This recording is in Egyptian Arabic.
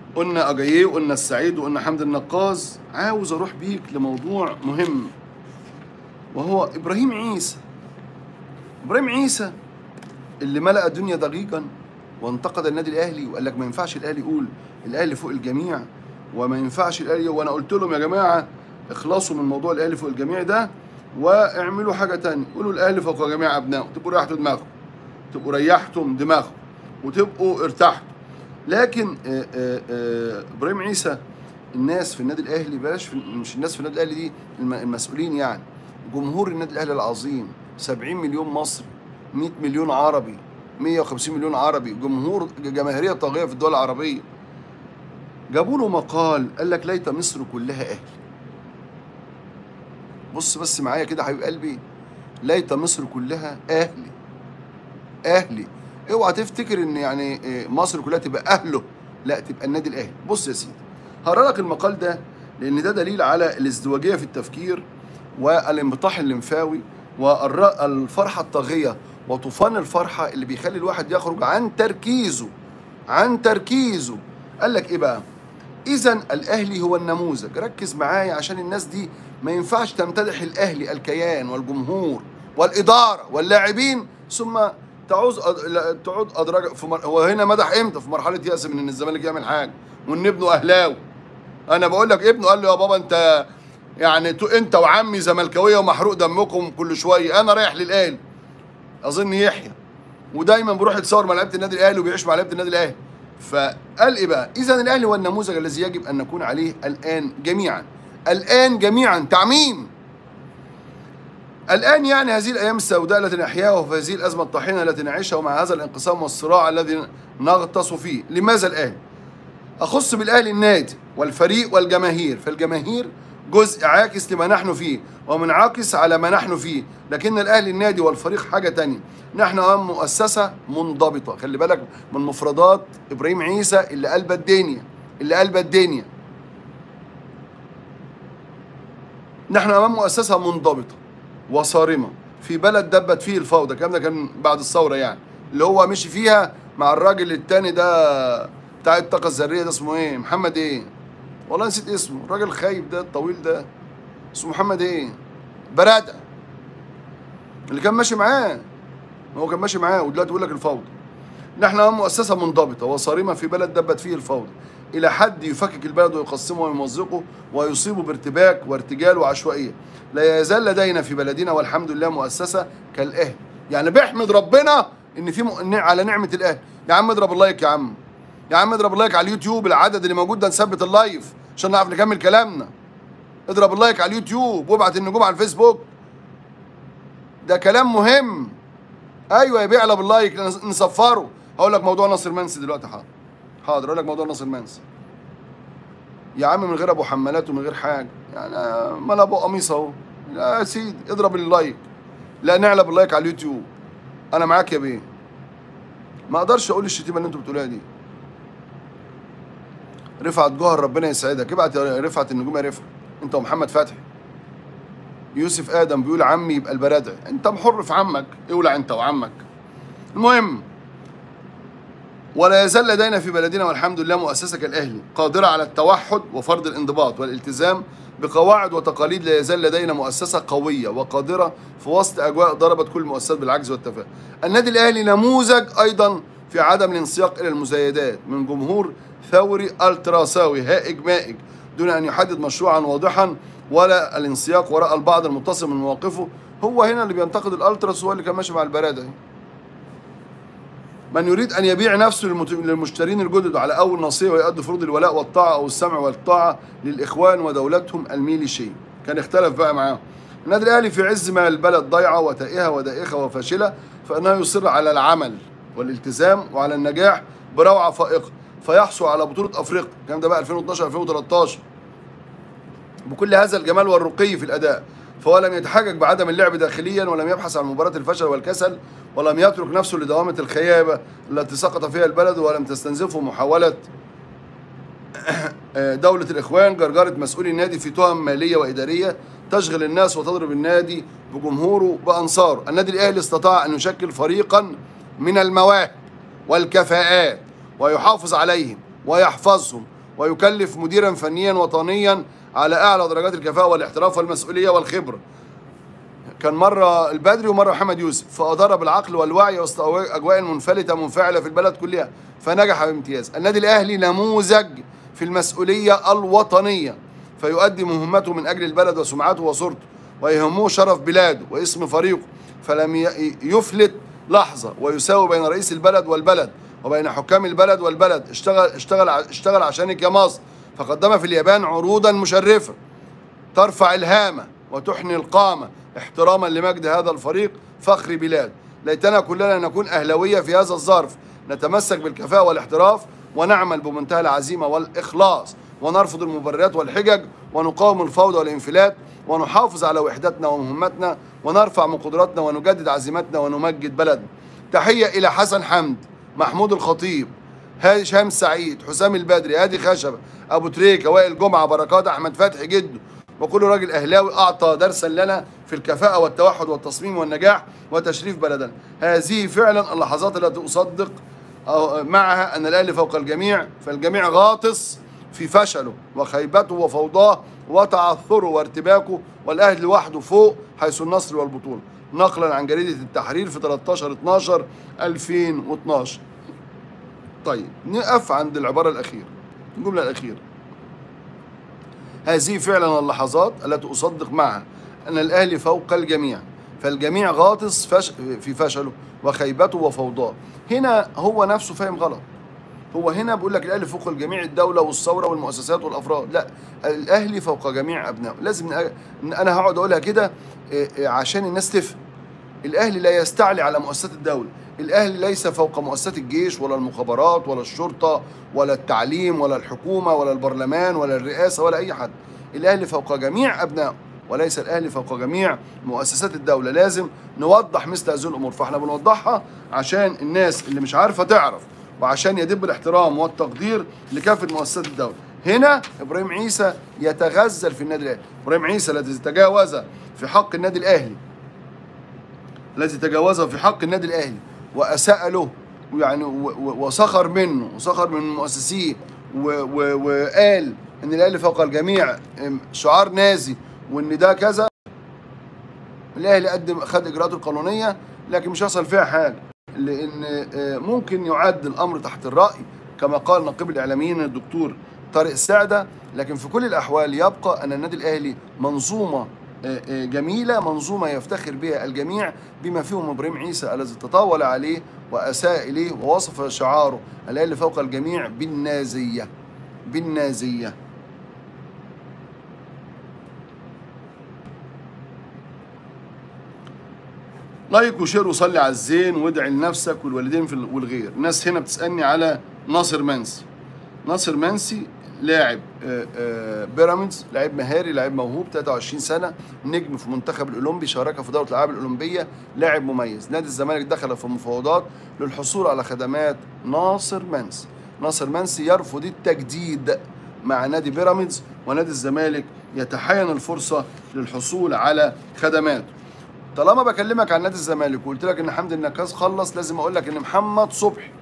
قلنا اجاييه وقلنا السعيد وقلنا حمد النقاز عاوز اروح بيك لموضوع مهم وهو ابراهيم عيسى ابراهيم عيسى اللي ملأ الدنيا ضجيجا وانتقد النادي الاهلي وقال لك ما ينفعش الاهلي يقول الاهلي فوق الجميع وما ينفعش الاهلي وانا قلت لهم يا جماعه اخلصوا من موضوع الاهلي فوق الجميع ده واعملوا حاجه تانية قولوا الاهلي فوق جميع ابنائه تبقوا ريحتوا دماغكم تبقوا ريحتم دماغكم وتبقوا ارتحتوا لكن آه، آه، آه، ابراهيم عيسى الناس في النادي الاهلي بلاش في مش الناس في النادي الاهلي دي الم- المسؤولين يعني جمهور النادي الاهلي العظيم 70 مليون مصري 100 مليون عربي 150 مليون عربي جمهور جماهيريه طاغيه في الدول العربيه جابوا له مقال قال لك ليت مصر كلها اهلي بص بس معايا كده حبيب قلبي ليت مصر كلها اهلي اهلي اوعى تفتكر ان يعني إيه، مصر كلها تبقى اهله لا تبقى النادي الاهلي بص يا سيدي هقرا لك المقال ده لان ده دليل على الازدواجيه في التفكير والانبطاح الليمفاوي والفرحه الطاغيه وطوفان الفرحه اللي بيخلي الواحد يخرج عن تركيزه عن تركيزه قال لك ايه بقى اذا الاهلي هو النموذج ركز معايا عشان الناس دي ما ينفعش تمتدح الاهلي الكيان والجمهور والاداره واللاعبين ثم تعوز أد... لا، تعود ادراج في مر... هو هنا مدح امتى في مرحله يأس من ان الزمالك يعمل حاجه وان ابنه اهلاوي انا بقول لك ابنه قال له يا بابا انت يعني تو انت وعمي زملكاويه ومحروق دمكم كل شويه انا رايح للاهلي اظن يحيى ودايما بيروح يتصور مع لعيبه النادي الاهلي وبيعيش مع لعيبه النادي الاهلي فقال ايه بقى اذا الاهلي هو النموذج الذي يجب ان نكون عليه الان جميعا الان جميعا تعميم الآن يعني هذه الأيام السوداء التي نحياها وفي هذه الأزمة الطاحنة التي نعيشها ومع هذا الانقسام والصراع الذي نغطس فيه لماذا الآن؟ أخص بالأهلي النادي والفريق والجماهير فالجماهير جزء عاكس لما نحن فيه ومنعكس على ما نحن فيه لكن الأهلي النادي والفريق حاجة تانية نحن أمام مؤسسة منضبطة خلي بالك من مفردات إبراهيم عيسى اللي قلب الدنيا اللي قلب الدنيا نحن امام مؤسسه منضبطه وصارمه في بلد دبت فيه الفوضى الكلام ده كان بعد الثوره يعني اللي هو مشي فيها مع الراجل التاني ده بتاع الطاقه الذريه ده اسمه ايه محمد ايه والله نسيت اسمه الراجل الخايب ده الطويل ده اسمه محمد ايه برادة اللي كان ماشي معاه هو كان ماشي معاه ودلوقتي بيقول لك الفوضى نحن امام مؤسسه منضبطه وصارمه في بلد دبت فيه الفوضى الى حد يفكك البلد ويقسمه ويمزقه ويصيبه بارتباك وارتجال وعشوائيه لا يزال لدينا في بلدنا والحمد لله مؤسسه كالاهل يعني بيحمد ربنا ان في م... إن على نعمه الاهل يا عم اضرب اللايك يا عم يا عم اضرب اللايك على اليوتيوب العدد اللي موجود ده نثبت اللايف عشان نعرف نكمل كلامنا اضرب اللايك على اليوتيوب وابعت النجوم على الفيسبوك ده كلام مهم ايوه يبيع له باللايك نصفره هقول لك موضوع ناصر منسي دلوقتي حاضر حاضر اقول لك موضوع ناصر منسي يا عم من غير ابو حمالات ومن غير حاجه يعني مال ابو قميص اهو لا يا سيدي اضرب اللايك لا نعلى باللايك على اليوتيوب انا معاك يا بيه ما اقدرش اقول الشتيمه اللي انتوا بتقولوها دي رفعت جوهر ربنا يسعدك ابعت يا رفعت النجوم يا رفعت انت ومحمد فتحي يوسف ادم بيقول عمي يبقى البرادع انت محر في عمك اولع انت وعمك المهم ولا يزال لدينا في بلدنا والحمد لله مؤسسة كالأهلي قادرة على التوحد وفرض الانضباط والالتزام بقواعد وتقاليد لا يزال لدينا مؤسسة قوية وقادرة في وسط أجواء ضربت كل المؤسسات بالعجز والتفاهة النادي الأهلي نموذج أيضا في عدم الانسياق إلى المزايدات من جمهور ثوري التراساوي هائج مائج دون أن يحدد مشروعا واضحا ولا الانسياق وراء البعض المتصل من مواقفه هو هنا اللي بينتقد الالتراس هو اللي كان ماشي مع البرادة من يريد ان يبيع نفسه للمت- للمشترين الجدد على اول نصيحه ويؤدي فروض الولاء والطاعه او السمع والطاعه للاخوان ودولتهم الميليشيه كان اختلف بقى معاهم النادي الاهلي في عز ما البلد ضيعه وتائهه ودائخه وفاشله فانه يصر على العمل والالتزام وعلى النجاح بروعه فائقه فيحصل على بطوله افريقيا الكلام ده بقى 2012 2013 بكل هذا الجمال والرقي في الاداء فهو لم يتحجج بعدم اللعب داخليا ولم يبحث عن مباراه الفشل والكسل ولم يترك نفسه لدوامه الخيابه التي سقط فيها البلد ولم تستنزفه محاوله دولة الإخوان جرجرة مسؤولي النادي في تهم مالية وإدارية تشغل الناس وتضرب النادي بجمهوره بأنصاره النادي الأهلي استطاع أن يشكل فريقا من المواهب والكفاءات ويحافظ عليهم ويحفظهم ويكلف مديرا فنيا وطنيا على اعلى درجات الكفاءه والاحتراف والمسؤوليه والخبره كان مرة البدري ومرة محمد يوسف فأدار بالعقل والوعي وسط أجواء منفلتة منفعلة في البلد كلها فنجح بامتياز النادي الأهلي نموذج في المسؤولية الوطنية فيؤدي مهمته من أجل البلد وسمعته وصورته ويهمه شرف بلاده واسم فريقه فلم ي- يفلت لحظة ويساوي بين رئيس البلد والبلد وبين حكام البلد والبلد اشتغل اشتغل ع- اشتغل عشانك يا مصر فقدم في اليابان عروضا مشرفة ترفع الهامة وتحني القامة احتراما لمجد هذا الفريق فخر بلاد ليتنا كلنا نكون أهلوية في هذا الظرف نتمسك بالكفاءة والاحتراف ونعمل بمنتهى العزيمة والإخلاص ونرفض المبررات والحجج ونقاوم الفوضى والانفلات ونحافظ على وحدتنا ومهمتنا ونرفع من قدراتنا ونجدد عزيمتنا ونمجد بلدنا تحية إلى حسن حمد محمود الخطيب هشام سعيد حسام البدري هادي خشبة أبو تريكة وائل جمعة بركات أحمد فتحي جده وكل راجل أهلاوي أعطى درسا لنا في الكفاءة والتوحد والتصميم والنجاح وتشريف بلدنا هذه فعلا اللحظات التي أصدق أو- معها أن الأهلي فوق الجميع فالجميع غاطس في فشله وخيبته وفوضاه وتعثره وارتباكه والأهلي لوحده فوق حيث النصر والبطولة نقلا عن جريدة التحرير في 13 12 2012 طيب نقف عند العبارة الأخيرة الجملة الأخيرة هذه فعلا اللحظات التي أصدق معها أن الأهلي فوق الجميع فالجميع غاطس فش في فشله وخيبته وفوضاه هنا هو نفسه فاهم غلط هو هنا بيقول لك الاهلي فوق الجميع الدوله والثوره والمؤسسات والافراد لا الاهلي فوق جميع ابنائه لازم نأ- إن انا هقعد اقولها كده إيه، إيه، عشان الناس تفهم الاهلي لا يستعلي على مؤسسات الدوله الاهلي ليس فوق مؤسسات الجيش ولا المخابرات ولا الشرطه ولا التعليم ولا الحكومه ولا البرلمان ولا الرئاسه ولا اي حد الاهلي فوق جميع ابنائه وليس الاهلي فوق جميع مؤسسات الدوله لازم نوضح مثل هذه الامور فاحنا بنوضحها عشان الناس اللي مش عارفه تعرف وعشان يدب الاحترام والتقدير لكافه مؤسسات الدوله هنا ابراهيم عيسى يتغزل في النادي الاهلي ابراهيم عيسى الذي تجاوز في حق النادي الاهلي الذي تجاوزه في حق النادي الاهلي واساء له يعني و- و- وسخر منه وسخر من مؤسسيه و- و- وقال ان الاهلي فوق الجميع ام، شعار نازي وان ده كذا الاهلي قدم خد اجراءاته القانونيه لكن مش هيحصل فيها حاجه لان اه، ممكن يعد الامر تحت الراي كما قال نقيب الاعلاميين الدكتور طارق السعده لكن في كل الاحوال يبقى ان النادي الاهلي منظومه اه، اه، جميله منظومه يفتخر بها الجميع بما فيهم ابراهيم عيسى الذي تطاول عليه واساء اليه ووصف شعاره الاهلي فوق الجميع بالنازيه بالنازيه لايك وشير وصلي على الزين وادعي لنفسك والوالدين في ال- والغير الناس هنا بتسالني على ناصر منسي ناصر منسي لاعب آه، آه، بيراميدز لاعب مهاري لاعب موهوب 23 سنه نجم في المنتخب الاولمبي شارك في دوره الالعاب الاولمبيه لاعب مميز نادي الزمالك دخل في مفاوضات للحصول على خدمات ناصر منسي ناصر منسي يرفض التجديد مع نادي بيراميدز ونادي الزمالك يتحين الفرصه للحصول على خدماته طالما بكلمك عن نادي الزمالك وقلت لك ان حمدي النكاس خلص لازم اقول لك ان محمد صبحي